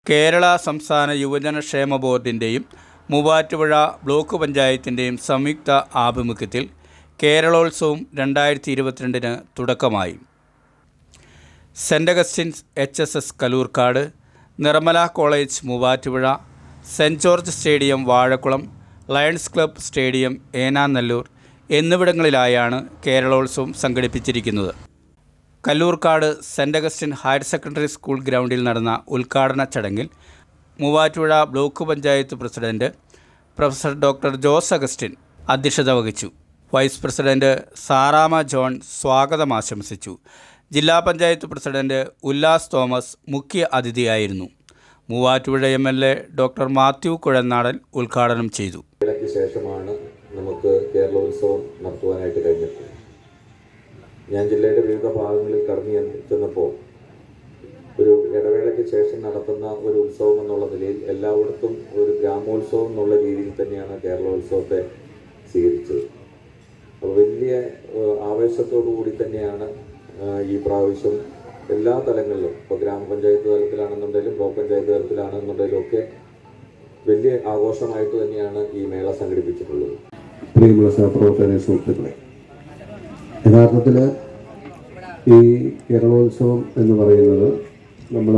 കേരള സംസ്ഥാന യുവജന ക്ഷേമ ബോർഡിൻ്റെയും മൂവാറ്റുപുഴ ബ്ലോക്ക് പഞ്ചായത്തിൻ്റെയും സംയുക്ത ആഭിമുഖ്യത്തിൽ കേരളോത്സവം രണ്ടായിരത്തി ഇരുപത്തിരണ്ടിന് തുടക്കമായി saint Augustine's H S S Kalloorkad Nirmala college Muvattupuzha saint George stadium Vazhakulam lions club stadium Enanallur എന്നിവിടങ്ങളിലായാണ് കേരളോത്സവം സംഘടിപ്പിച്ചിരിക്കുന്നത് Kalloorkad saint Augustine higher secondary school ഗ്രൗണ്ടിൽ നടന്ന ഉദ്ഘാടന ചടങ്ങിൽ Muvattupuzha block panchayat president professor doctor Jose Augustine അധ്യക്ഷത വഹിച്ചു വൈസ് പ്രസിഡന്റ് സാറാമ ജോൺ സ്വാഗതം ആശംസിച്ചു ജില്ലാ പഞ്ചായത്ത് പ്രസിഡന്റ് ഉല്ലാസ് തോമസ് മുഖ്യ അതിഥിയായിരുന്നു Muvattupuzha M L A doctor Mathew Kuzhalnadan ഉദ്ഘാടനം ചെയ്തു ഇടയ്ക്ക് ശേഷമാണ് നമുക്ക് കേരളോത്സവം നടത്തുവാനായിട്ട് കഴിഞ്ഞത് ഞാൻ ജില്ലയുടെ വിവിധ ഭാഗങ്ങളിൽ കടന്നു ചെന്ന് ചെന്നപ്പോൾ ഒരു ഇടവേളയ്ക്ക് ശേഷം നടത്തുന്ന ഒരു ഉത്സവം എന്നുള്ള നിലയിൽ എല്ലായിടത്തും ഒരു ഗ്രാമോത്സവം എന്നുള്ള രീതിയിൽ തന്നെയാണ് കേരളോത്സവത്തെ സ്വീകരിച്ചത് അപ്പോൾ വലിയ ഏഹ്, ആവേശത്തോടു കൂടി തന്നെയാണ് ഏഹ്, ഈ പ്രാവശ്യം എല്ലാ തലങ്ങളിലും ഇപ്പോൾ ഗ്രാമപഞ്ചായത്ത് തലത്തിലാണെന്നുണ്ടെങ്കിലും ബ്ലോക്ക് പഞ്ചായത്ത് തലത്തിലാണെന്നുണ്ടെങ്കിലും ഒക്കെ വലിയ ആഘോഷമായിട്ട് തന്നെയാണ് ഈ മേള സംഘടിപ്പിച്ചിട്ടുള്ളത് പ്രിയമുള്ള സഹപ്രവർത്തകരെ സുഹൃത്തുക്കളെ യഥാർത്ഥത്തിൽ ഈ കേരളോത്സവം എന്ന് പറയുന്നത് നമ്മൾ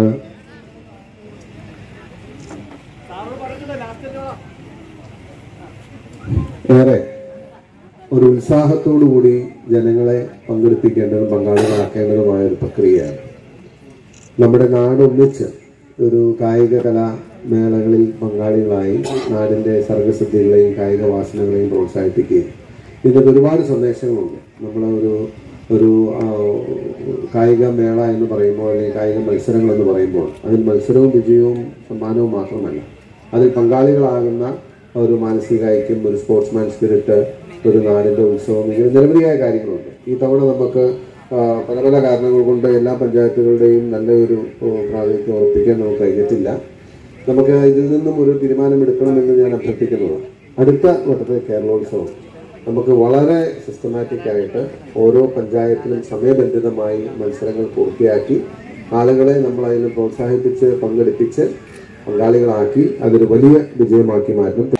ഏറെ ഒരു ഉത്സാഹത്തോടു കൂടി ജനങ്ങളെ പങ്കെടുപ്പിക്കേണ്ടതും പങ്കാളികളാക്കേണ്ടതുമായ ഒരു പ്രക്രിയയാണ് നമ്മുടെ നാട് ഒന്നിച്ച് ഒരു കായിക കലാ മേളകളിൽ പങ്കാളികളായി നാടിന്റെ സർഗസിദ്ധികളെയും കായിക വാസനകളെയും പ്രോത്സാഹിപ്പിക്കുകയും ഇതിനകത്ത് ഒരുപാട് സന്ദേശങ്ങളുണ്ട് നമ്മൾ ഒരു ഒരു ആ, കായിക മേള എന്ന് പറയുമ്പോൾ അല്ലെങ്കിൽ കായിക മത്സരങ്ങൾ എന്ന് പറയുമ്പോൾ അതിൽ മത്സരവും വിജയവും സമ്മാനവും മാത്രമല്ല അതിൽ പങ്കാളികളാകുന്ന ഒരു മാനസിക ഐക്യം ഒരു സ്പോർട്സ്മാൻ സ്പിരിറ്റ് ഒരു നാടിന്റെ ഉത്സവം ഇങ്ങനെ നിരവധിയായ കാര്യങ്ങളുണ്ട് ഈ തവണ നമുക്ക് ആ, പല പല കാരണങ്ങൾ കൊണ്ട് എല്ലാ പഞ്ചായത്തുകളുടെയും നല്ലൊരു ഓ, പ്രാതിനിധ്യം ഉറപ്പിക്കാൻ നമുക്ക് കഴിഞ്ഞിട്ടില്ല നമുക്ക് ഇതിൽ നിന്നും ഒരു തീരുമാനമെടുക്കണമെന്ന് ഞാൻ അഭ്യർത്ഥിക്കുന്നത് അടുത്ത വട്ടത്തെ കേരളോത്സവം നമുക്ക് വളരെ സിസ്റ്റമാറ്റിക് ആയിട്ട് ഓരോ പഞ്ചായത്തിലും സമയബന്ധിതമായി മത്സരങ്ങൾ പൂർത്തിയാക്കി ആളുകളെ നമ്മൾ അതിൽ പ്രോത്സാഹിപ്പിച്ച് പങ്കെടുപ്പിച്ച് പങ്കാളികളാക്കി അതൊരു വലിയ വിജയമാക്കി മാറ്റണം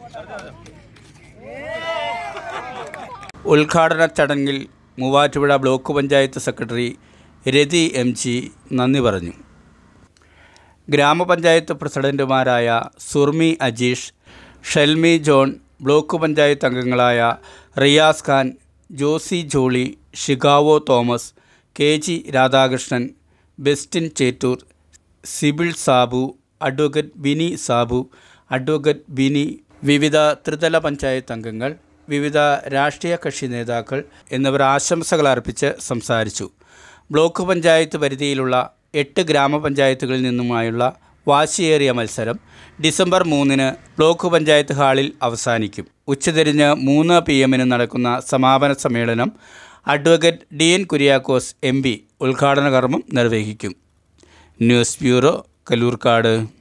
ഉദ്ഘാടന ചടങ്ങിൽ Muvattupuzha block panchayat secretary Rathi M G നന്ദി പറഞ്ഞു ഗ്രാമപഞ്ചായത്ത് പ്രസിഡന്റുമാരായ സുർമി അജീഷ് ഷെൽമി ജോൺ ബ്ലോക്ക് പഞ്ചായത്ത് അംഗങ്ങളായ റിയാസ് ഖാൻ ജോസി ജോളി ഷിഗാവോ Thomas K G Radhakrishnan Bestin Chettoor Sibil Sabu advocate Bini Sabu advocate Bini വിവിധ ത്രിതല പഞ്ചായത്ത് അംഗങ്ങൾ വിവിധ രാഷ്ട്രീയ കക്ഷി നേതാക്കൾ എന്നിവർ ആശംസകൾ അർപ്പിച്ച് സംസാരിച്ചു ബ്ലോക്ക് പഞ്ചായത്ത് പരിധിയിലുള്ള എട്ട് ഗ്രാമപഞ്ചായത്തുകളിൽ നിന്നുമായുള്ള വാശിയേറിയ മത്സരം ഡിസംബർ മൂന്നിന് ബ്ലോക്ക് പഞ്ചായത്ത് ഹാളിൽ അവസാനിക്കും ഉച്ചതിരിഞ്ഞ് മൂന്ന് പി എമ്മിന് നടക്കുന്ന സമാപന സമ്മേളനം advocate D N Kuriakose M P ഉദ്ഘാടന കർമ്മം നിർവഹിക്കും ന്യൂസ് ബ്യൂറോ കലൂർക്കാട്